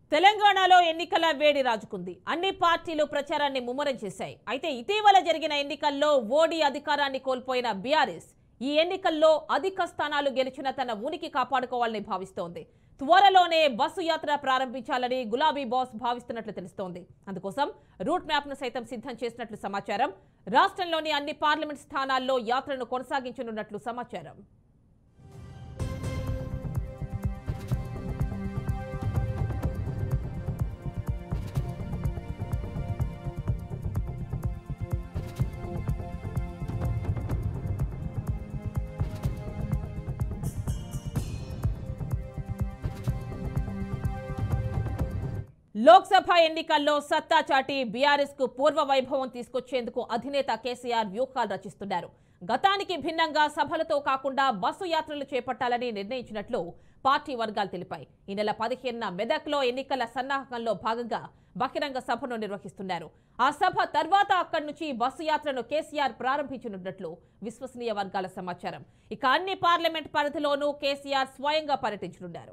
తెలంగాణలో ఎన్నికల వేడి రాజుకుంది అన్ని పార్టీలు ప్రచారాన్ని ముమ్మరం చేశాయి అయితే ఇటీవల జరిగిన ఎన్నికల్లో ఓడి అధికారాన్ని కోల్పోయిన బీఆర్ఎస్ ఈ ఎన్నికల్లో అధిక స్థానాలు గెలిచిన తన ఉనికి కాపాడుకోవాలని భావిస్తోంది త్వరలోనే బస్సు యాత్ర ప్రారంభించాలని గులాబీ బాస్ భావిస్తున్నట్లు తెలుస్తోంది అందుకోసం రూట్ మ్యాప్ ను సైతం సిద్ధం చేసినట్లు సమాచారం రాష్ట్రంలోని అన్ని పార్లమెంట్ స్థానాల్లో యాత్రను కొనసాగించనున్నట్లు సమాచారం లోక్సభ ఎన్నికల్లో సత్తా చాటి బీఆర్ఎస్ కు పూర్వ వైభవం తీసుకొచ్చేందుకు అధినేత కేసీఆర్ వ్యూహాలు రచిస్తున్నారు గతానికి భిన్నంగా సభలతో కాకుండా బస్సు యాత్రలు చేపట్టాలని నిర్ణయించినట్లు పార్టీ వర్గాలు తెలిపాయి ఈ నెల పదిహేనున మెదక్లో ఎన్నికల సన్నాహకంలో భాగంగా బహిరంగ సభను నిర్వహిస్తున్నారు ఆ సభ తర్వాత అక్కడి నుంచి బస్సు యాత్రను కేసీఆర్ ప్రారంభించనున్నట్లు విశ్వసనీయ వర్గాల సమాచారం ఇక అన్ని పార్లమెంట్ పరిధిలోనూ కేసీఆర్ స్వయంగా పర్యటించనున్నారు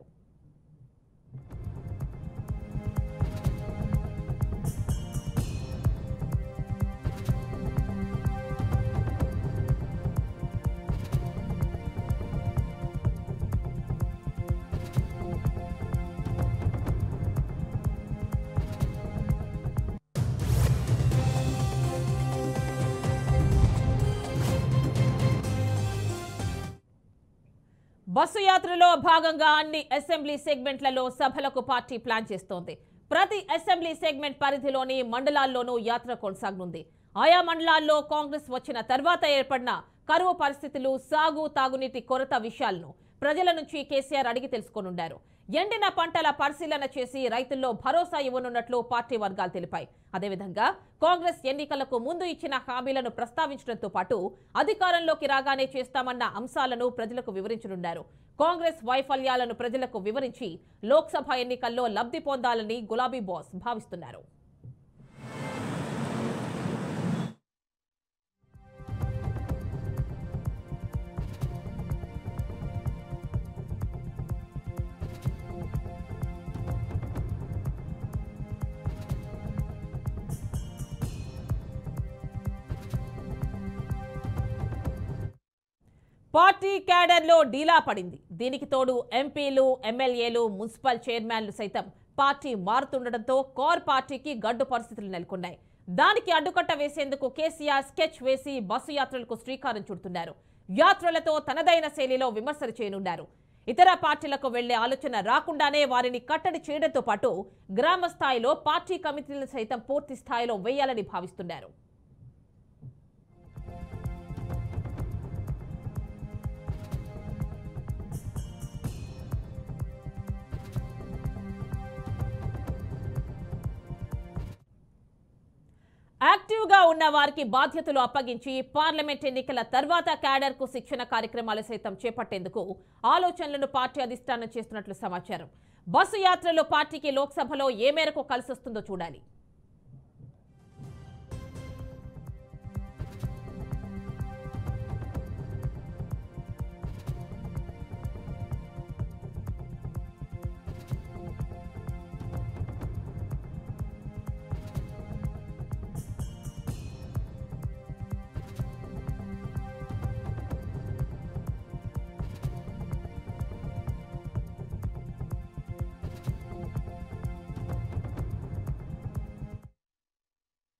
బస్సు యాత్రలో భాగంగా అన్ని అసెంబ్లీ సెగ్మెంట్లలో సభలకు పార్టీ ప్లాన్ చేస్తోంది ప్రతి అసెంబ్లీ సెగ్మెంట్ పరిధిలోని మండలాల్లోనూ యాత్ర కొనసాగనుంది ఆయా మండలాల్లో కాంగ్రెస్ వచ్చిన తర్వాత ఏర్పడిన కరువు పరిస్థితులు సాగు తాగునీటి కొరత విషయాలను ప్రజల నుంచి కేసీఆర్ అడిగి తెలుసుకోనున్నారు ఎండిన పంటల పరిశీలన చేసి రైతుల్లో భరోసా ఇవ్వనున్నట్లు పార్టీ వర్గాలు తెలిపాయి అదేవిధంగా కాంగ్రెస్ ఎన్నికలకు ముందు ఇచ్చిన హామీలను ప్రస్తావించడంతో పాటు అధికారంలోకి రాగానే చేస్తామన్న అంశాలను ప్రజలకు వివరించనున్నారు కాంగ్రెస్ వైఫల్యాలను ప్రజలకు వివరించి లోక్సభ ఎన్నికల్లో లబ్ధి పొందాలని గులాబీ బాస్ భావిస్తున్నారు పార్టీ క్యాడర్లో డీలా పడింది దీనికి తోడు ఎంపీలు ఎమ్మెల్యేలు మున్సిపల్ చైర్మన్లు సైతం పార్టీ మారుతుండటంతో కోర్ పార్టీకి గడ్డు పరిస్థితులు నెలకొన్నాయి దానికి అడ్డుకట్ట వేసేందుకు కేసీఆర్ స్కెచ్ వేసి బస్సు యాత్రలకు శ్రీకారం చుడుతున్నారు యాత్రలతో తనదైన శైలిలో విమర్శలు చేయనున్నారు ఇతర పార్టీలకు వెళ్లే ఆలోచన రాకుండానే వారిని కట్టడి చేయడంతో పాటు గ్రామ స్థాయిలో పార్టీ కమిటీలను సైతం పూర్తి స్థాయిలో వేయాలని భావిస్తున్నారు యాక్టివ్గా ఉన్న వారికి బాధ్యతలు అప్పగించి పార్లమెంట్ ఎన్నికల తర్వాత క్యాడర్ కు శిక్షణ కార్యక్రమాలు సైతం చేపట్టేందుకు ఆలోచనలను పార్టీ అధిష్టానం చేస్తున్నట్లు సమాచారం బస్సు యాత్రలో పార్టీకి లోక్సభలో ఏ మేరకు కలిసొస్తుందో చూడాలి